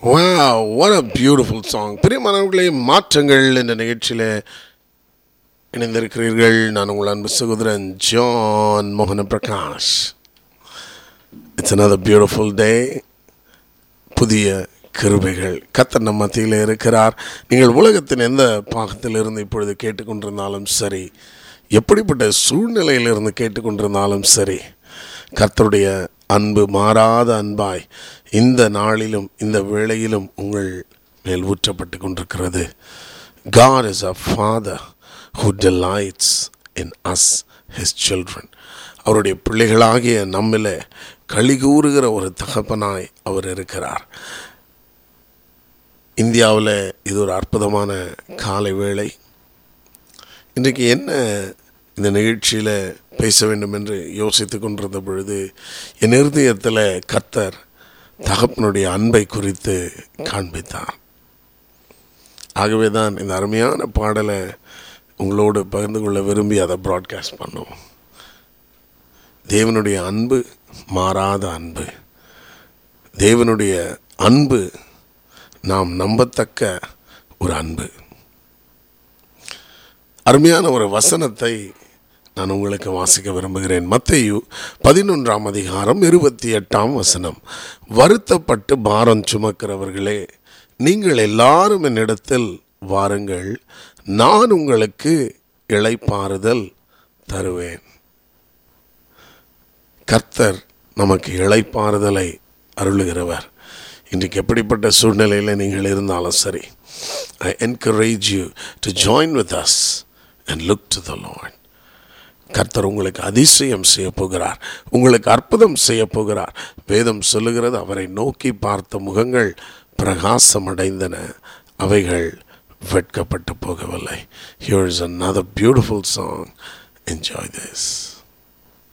Wow, what a beautiful song. பிரியமானவர்களே மாற்றங்கள் என்ற நிகழ்ச்சியில் இணைந்திருக்கிறீர்கள் நான் உங்கள் அன்பு சகோதரன் ஜான் மோகன Prakash it's another beautiful day புதிய கிருபைகள் கத்தர் நம் மத்தியில் இருக்கிறார் நீங்கள் உலகத்தின் எந்த பாகத்தில் இருந்து இப்பொழுது கேட்டுக்கொண்டிருந்தாலும் சரி எப்படிப்பட்ட சூழ்நிலையிலிருந்து கேட்டுக்கொண்டிருந்தாலும் சரி கர்த்தருடைய அன்பு மாறாத அன்பாய் இந்த நாளிலும் இந்த வேளையிலும் உங்கள் மேல் ஊற்றப்பட்டு கொண்டிருக்கிறது God is a father who delights in us his children அவருடைய பிள்ளைகளாகிய நம்மிலே களிகூறுகிற ஒரு தகப்பனாய் அவர் இருக்கிறார் இந்தியாவில் இது ஒரு அற்புதமான காலை வேளை இன்றைக்கு என்ன இந்த நிகழ்ச்சியில் பேச வேண்டும் என்று யோசித்து கொண்டிருந்த பொழுது என் இருதயத்தில் கர்த்தர் தகப்பனுடைய அன்பை குறித்து காண்பித்தார் ஆகவே தான் இந்த அருமையான பாடலை உங்களோடு பகிர்ந்து கொள்ள விரும்பி அதை ப்ராட்காஸ்ட் பண்ணோம் தேவனுடைய அன்பு மாறாத அன்பு தேவனுடைய அன்பு நாம் நம்பத்தக்க ஒரு அன்பு அருமையான ஒரு வசனத்தை நான் உங்களுக்கு வாசிக்க விரும்புகிறேன் மத்தேயு பதினொன்றாம் அதிகாரம் இருபத்தி எட்டாம் வசனம் வருத்தப்பட்டு பாரம் சுமக்கிறவர்களே நீங்கள் எல்லாரும் என்னிடத்தில் வாருங்கள் நான் உங்களுக்கு இளைப்பாறுதல் தருவேன் கர்த்தர் நமக்கு இளைப்பாறுதலை அருளுகிறவர் இன்றைக்கு எப்படிப்பட்ட சூழ்நிலையில் நீங்கள் இருந்தாலும் சரி I encourage you to join with us and look to the Lord கர்த்தர் உங்களுக்கு அதிசயம் செய்ய போகிறார் உங்களுக்கு அற்புதம் செய்ய போகிறார் வேதம் சொல்லுகிறது அவரை நோக்கி பார்த்த முகங்கள் பிரகாசம் அடைந்தன அவைகள் வெட்கப்பட்டு போகவில்லை here is another beautiful song enjoy this